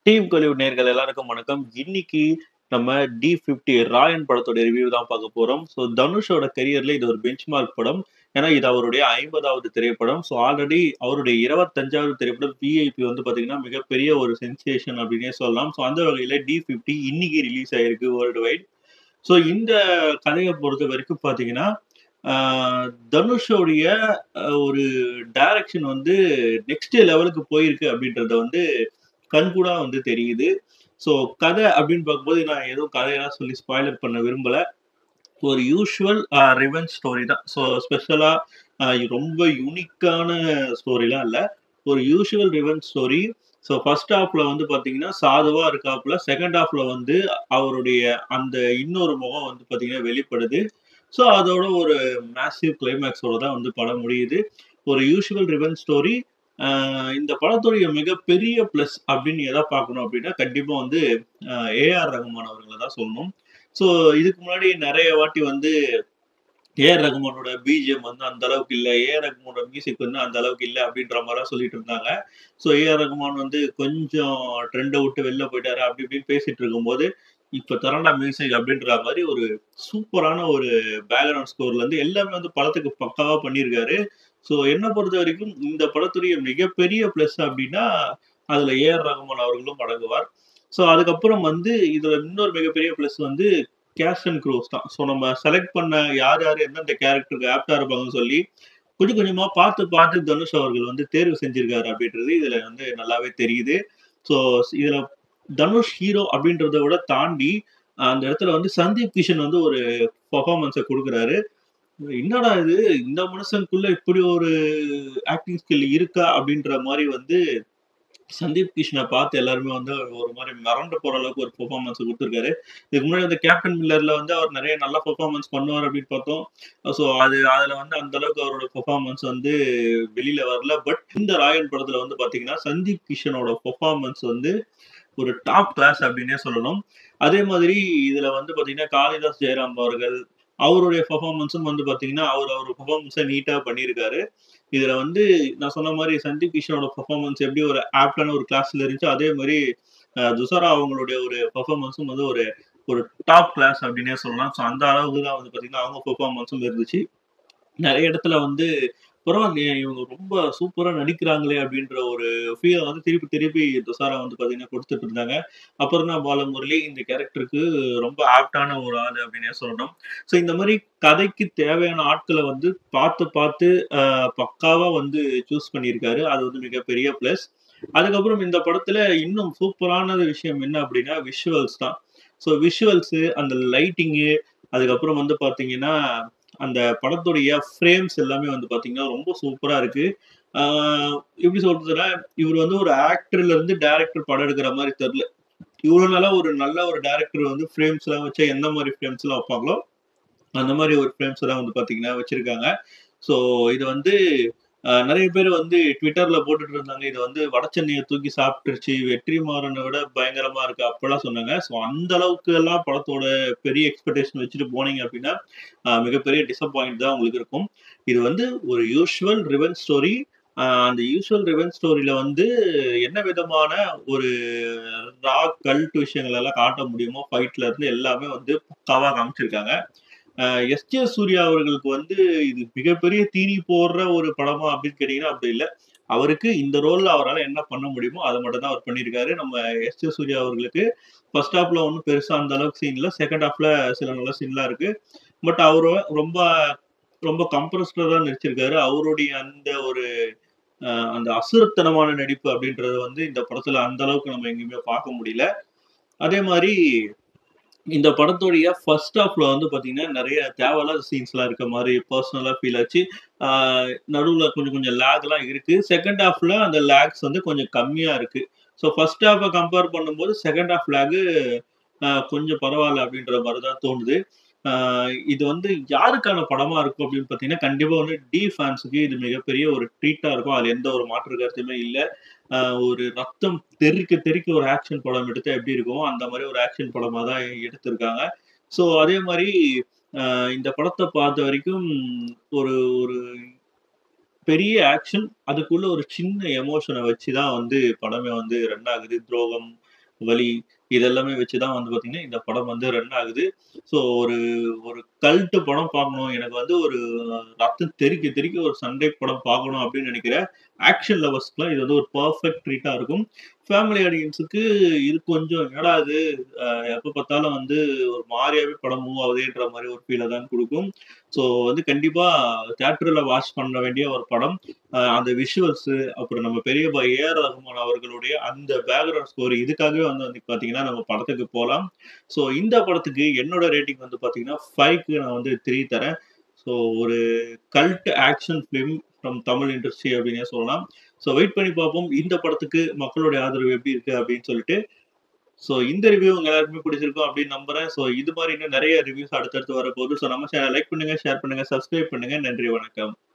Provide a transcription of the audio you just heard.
Team கலிவுட் நேர்கள் எல்லாருக்கும் வணக்கம். இன்னைக்கு நம்ம டி 50 ராயன் படத்தோட ரிவ்யூ தான் பார்க்க போறோம். ஸோ தனுஷோட கரியர்ல இது ஒரு பெஞ்ச்மார்க் படம். ஏன்னா இது அவருடைய 50வது திரைப்படம். ஸோ ஆல்ரெடி அவருடைய 25வது திரைப்படம் விஐபி வந்து பார்த்தீங்கன்னா, மிகப்பெரிய ஒரு சென்சேஷன் அப்படின்னே சொல்லலாம். ஸோ அந்த வகையில டி 50 இன்னைக்கு ரிலீஸ் ஆயிருக்கு வேர்ல்டு வைட். ஸோ இந்த கதைய பொறுத்தவரைக்கும் பார்த்தீங்கன்னா, ஆ தனுஷோடைய அ ஒரு டைரக்ஷன் வந்து நெக்ஸ்ட் லெவலுக்கு போயிருக்கு அப்படின்றத வந்து கண்கூடா வந்து தெரியுது. ஸோ கதை அப்படின்னு பார்க்கும்போது நான் எதுவும் கதையெல்லாம் சொல்லி ஸ்பாய்லர் பண்ண விரும்பல. ஒரு யூசுவல் அ ரிவெஞ்ச் ஸ்டோரி தான். ஸோ ஸ்பெஷலா அ ரொம்ப யூனிக்கான ஸ்டோரிலாம் இல்ல. ஒரு usual revenge story. So first ஹாஃப்ல வந்து பார்த்தீங்கன்னா, சாதுவா இருக்காப்புல. செகண்ட் ஹாஃப்ல வந்து அவருடைய அந்த இன்னொரு முகம் வந்து பார்த்தீங்கன்னா வெளிப்படுது. ஸோ அதோட ஒரு மேசிவ் கிளைமாக்ஸோட தான் வந்து படம் முடியுது. ஒரு யூசுவல் ரிவெஞ்ச் ஸ்டோரி. ஆ இந்த படத்துடைய மிகப்பெரிய பிளஸ் அப்படின்னு எத பார்க்கணும் அப்படின்னா, கண்டிப்பா வந்து அ ஏ.ஆர். ரகுமான் அவர்கள தான் சொல்லணும். ஸோ இதுக்கு முன்னாடி நெறைய வாட்டி வந்து ஏ.ஆர். ரகுமானோட பிஜிஎம் வந்து அந்த அளவுக்கு இல்ல. ஏ.ஆர். ரகுமானோட மியூசிக் வந்து அந்த அளவுக்கு இல்ல அப்படின்ற மாரிலாம் சொல்லிட்டு இருந்தாங்க. So A.R.. ரகுமான் வந்து கொஞ்சம் ட்ரெண்ட விட்டு வெளில போயிட்டாரு அப்படி இப்படின்னு பேசிட்டு இருக்கும்போது, இப்ப தரேன்டா மியூசிக் அப்படின்ற மாரி ஒரு சூப்பரான ஒரு பேக்கிரவுண்ட் ஸ்கோர்லருந்து எல்லாமே வந்து படத்துக்கு பக்காவா பண்ணியிருக்காரு. ஸோ என்ன பொறுத்தவரைக்கும் இந்த படத்துடைய மிகப்பெரிய பிளஸ் அப்படின்னா, அதுல ஏ.ஆர். ரகுமான் அவர்களும் அடங்குவார். ஸோ அதுக்கப்புறம் வந்து இதுல இன்னொரு மிகப்பெரிய பிளஸ் வந்து கேஸ்ட் அண்ட் க்ரூஸ் தான். ஸோ நம்ம செலக்ட் பண்ண யார் யார் எந்தெந்த கேரக்டருக்கு ஆப்ட்டா இருப்பாங்கன்னு சொல்லி, கொஞ்சம் கொஞ்சமா பார்த்து பார்த்து தனுஷ் அவர்கள் வந்து தேர்வு செஞ்சிருக்காரு அப்படின்றது இதுல வந்து நல்லாவே தெரியுது. ஸோ இதுல தனுஷ் ஹீரோ அப்படின்றத விட தாண்டி, அந்த இடத்துல வந்து சந்தீப் கிஷன் வந்து ஒரு பெர்ஃபார்மன்ஸ குடுக்குறாரு. என்னடா இது! இந்த மனுஷனுக்குள்ள இப்படி ஒரு ஆக்டிங் ஸ்கில் இருக்கா? அப்படின்ற மாரி வந்து சந்தீப் கிஷன பார்த்து எல்லாருமே வந்து ஒரு மாரி மிரண்டு போற அளவுக்கு ஒரு பெர்ஃபார்மன்ஸ் குடுத்திருக்காரு. இதுக்கு முன்னாடி அந்த கேப்டன் மில்லர்ல வந்து அவர் நெறைய நல்ல பெர்ஃபார்மன்ஸ் பண்ணுவார் அப்படின்னு பார்த்தோம். ஸோ அது அதுல வந்து அந்த அளவுக்கு அவரோட பெர்ஃபார்மன்ஸ் வந்து வெளில வரல. பட் இந்த ராயன் படத்துல வந்து பார்த்தீங்கன்னா, சந்தீப் கிஷனோட பெர்ஃபார்மன்ஸ் வந்து ஒரு டாப் கிளாஸ் அப்படின்னே சொல்லணும். அதே மாதிரி இதுல வந்து பார்த்தீங்கன்னா, காளிதாஸ் ஜெயராம் அவர்கள், அவருடைய பெர்ஃபார்மன்ஸும் வந்து பார்த்தீங்கன்னா, அவரு அவரு பெர்ஃபார்மன்ஸ நீட்டா பண்ணியிருக்காரு. இதுல வந்து நான் சொன்ன மாரி சந்தீப் கிஷனோட பெர்ஃபார்மன்ஸ் எப்படி ஒரு ஆப்ட்டான ஒரு கிளாஸ்ல இருந்துச்சோ, அதே மாரி அ துஷாரா அவங்களுடைய ஒரு பெர்ஃபார்மன்ஸும் வந்து ஒரு ஒரு டாப் கிளாஸ் அப்படின்னே சொல்லலாம். ஸோ அந்த அளவுக்கு தான் வந்து பார்த்தீங்கன்னா, அவங்க பெர்ஃபார்மன்ஸும் இருந்துச்சு. நெறைய இடத்துல வந்து பரவாயில்லையே இவங்க ரொம்ப சூப்பரா நடிக்கிறாங்களே அப்படின்ற ஒரு ஃபீல வந்து திருப்பி திருப்பி துஷாரா வந்து பார்த்தீங்கன்னா குடுத்துட்டு இருந்தாங்க. அபர்ணா பாலமுரளி இந்த கேரக்டருக்கு ரொம்ப ஆப்ட்டான ஒரு ஆளு அப்படின்னே சொல்லணும். ஸோ இந்த மாரி கதைக்கு தேவையான ஆட்கள வந்து பார்த்து பார்த்து அ பக்காவா வந்து சூஸ் பண்ணியிருக்காரு. அது வந்து மிகப்பெரிய பிளஸ். அதுக்கப்புறம் இந்த படத்துல இன்னும் சூப்பரான விஷயம் என்ன அப்படின்னா, விஷுவல்ஸ் தான். ஸோ விஷுவல்ஸு, அந்த லைட்டிங்கு, அதுக்கப்புறம் வந்து பார்த்தீங்கன்னா, அந்த படத்துடைய ஃப்ரேம்ஸ் எல்லாமே வந்து பார்த்தீங்கன்னா, ரொம்ப சூப்பரா இருக்கு. ஆ எப்படி சொல்றதுன்னா, இவரு வந்து ஒரு ஆக்டர்ல இருந்து டைரக்டர் படம் எடுக்கிற மாரி தெர்ல. இவ்வளோ நாளா ஒரு நல்ல ஒரு டைரக்டர் வந்து ஃப்ரேம்ஸ்லாம் வச்சா எந்த மாரி ஃப்ரேம்ஸ்லாம் வைப்பாங்களோ, அந்த மாரி ஒரு ஃப்ரேம்ஸ் எல்லாம் வந்து பார்த்தீங்கன்னா வச்சிருக்காங்க. ஸோ இது வந்து அ நெறைய பேர் வந்து ட்விட்டர்ல போட்டுட்டு இருந்தாங்க. இது வந்து வட சென்னைய தூக்கி சாப்பிட்டுருச்சு. வெற்றிமாறன விட பயங்கரமா இருக்கு அப்படிலாம் சொன்னாங்க. ஸோ அந்த அளவுக்கு எல்லாம் படத்தோட பெரிய எக்ஸ்பெக்டேஷன் வச்சுட்டு போனீங்க அப்படின்னா, அ மிகப்பெரிய டிசப்பாயிண்ட் தான் உங்களுக்கு இருக்கும். இது வந்து ஒரு யூசுவல் ரிவெஞ்ச் ஸ்டோரி. அ அந்த யூசுவல் ரிவெஞ்ச் ஸ்டோரில வந்து என்ன விதமான ஒரு ரா கல்ட் விஷயங்கள் எல்லாம் காட்ட முடியுமோ, ஃபைட்ல இருந்து எல்லாமே வந்து பக்காவா காமிச்சிருக்காங்க. அ எஸ்.ஜே. சூர்யா அவர்களுக்கு வந்து இது மிகப்பெரிய தீனி போடுற ஒரு படமா அப்படின்னு கேட்டீங்கன்னா, அப்படி இல்ல. அவருக்கு இந்த ரோல்ல அவரால என்ன பண்ண முடியுமோ, அத மட்டும் தான் அவர் பண்ணியிருக்காரு. நம்ம எஸ்.ஜே. சூர்யா அவர்களுக்கு ஃபர்ஸ்ட் ஹாஃப்ல ஒண்ணும் பெருசா அந்த அளவுக்கு சீன் இல்ல. செகண்ட் ஹாஃப்ல சில நல்ல சீன்லாம் இருக்கு. பட் அவரு ரொம்ப ரொம்ப கம்ப்ரஸ்டா தான் நடிச்சிருக்காரு. அவருடைய அந்த ஒரு அ அந்த அசுரத்தனமான நடிப்பு அப்படின்றது வந்து இந்த படத்துல அந்த அளவுக்கு நம்ம எங்கேயுமே பார்க்க முடியல. அதே மாரி இந்த படத்துடைய ஃபர்ஸ்ட் ஹாஃப்ல வந்து பார்த்தீங்கன்னா, நெறைய தேவையில்லாத சீன்ஸ்லாம் இருக்க மாரி பெர்சனலா ஃபீல் ஆச்சு. ஆ நடுவுல கொஞ்சம் கொஞ்சம் லேக்லாம் இருக்கு. செகண்ட் ஹாஃப்ல அந்த லேக்ஸ் வந்து கொஞ்சம் கம்மியா இருக்கு. ஸோ ஃபர்ஸ்ட் ஹாஃப்ப கம்பேர் பண்ணும்போது செகண்ட் ஹாஃப் லேகு அ கொஞ்சம் பரவால்ல அப்படின்ற மாரி தான் தோணுது. ஆ இது வந்து யாருக்கான படமா இருக்கும் அப்படின்னு பார்த்தீங்கன்னா, கண்டிப்பா வந்து டி ஃபேன்ஸுக்கு இது மிகப்பெரிய ஒரு ட்ரீட்டா இருக்கும். அதுல எந்த ஒரு மாற்று கருத்துமே இல்ல. அ ஒரு ரத்தம் தெறிக்க தெறிக்க ஒரு ஆக்ஷன் படம் எடுத்தா எப்படி இருக்குமோ, அந்த மாரி ஒரு ஆக்ஷன் படமா தான் எடுத்திருக்காங்க. ஸோ அதே மாரி அ இந்த படத்த பார்த்த ஒரு ஒரு பெரிய ஆக்ஷன், அதுக்குள்ள ஒரு சின்ன எமோஷன வச்சு தான் வந்து படமே வந்து ரன் ஆகுது. துரோகம், வலி இதெல்லாமே வச்சு தான் வந்து பார்த்தீங்கன்னா, இந்த படம் வந்து ரன் ஆகுது. ஸோ ஒரு ஒரு கல்ட் படம் பார்க்கணும். எனக்கு வந்து ஒரு ரத்தம் தெறிக்க தெறிக்க ஒரு சண்டை படம் பார்க்கணும் அப்படின்னு நினைக்கிற ஆக்ஷன் லவர்ஸ்க்குலாம் இது வந்து ஒரு பெர்ஃபெக்ட் ட்ரீட்டா இருக்கும். ஃபேமிலி ஆடியன்ஸுக்கு இது கொஞ்சம் என்னடா இது அ எப்ப பார்த்தாலும் வந்து ஒரு மாரியாவே படம் மூவ் ஆகுதேன்ற மாரி ஒரு ஃபீல தான் குடுக்கும். ஸோ வந்து கண்டிப்பா தியேட்டர்ல வாட்ச் பண்ண வேண்டிய ஒரு படம். அ அந்த விஷுவல்ஸு அப்புறம் நம்ம பெரிய பாய் ஏ.ஆர். ரகுமான் அவர்களுடைய அந்த பேக்கிரவுண்ட் ஸ்கோர் இதுக்காகவே வந்து வந்து பார்த்தீங்கன்னா, நம்ம படத்துக்கு போலாம். ஸோ இந்த படத்துக்கு என்னோட ரேட்டிங் வந்து பார்த்தீங்கன்னா, 5க்கு நான் வந்து 3 தரேன். ஸோ ஒரு cult action film from Tamil industry அப்படின்னே சொல்லலாம். ஸோ வெயிட் பண்ணி பார்ப்போம். இந்த படத்துக்கு மக்களுடைய ஆதரவு எப்படி இருக்கு அப்படின்னு சொல்லிட்டு. ஸோ இந்த ரிவ்யூ உங்க எல்லாருக்குமே பிடிச்சிருக்கும் அப்படின்னு நம்புறேன். ஸோ இது மாரி இன்னும் நெறைய ரிவ்யூஸ் அடுத்தடுத்து வரப்போகுது. ஸோ நம்ம சேனல லைக் பண்ணுங்க, ஷேர் பண்ணுங்க, சப்ஸ்கிரைப் பண்ணுங்க. நன்றி, வணக்கம்.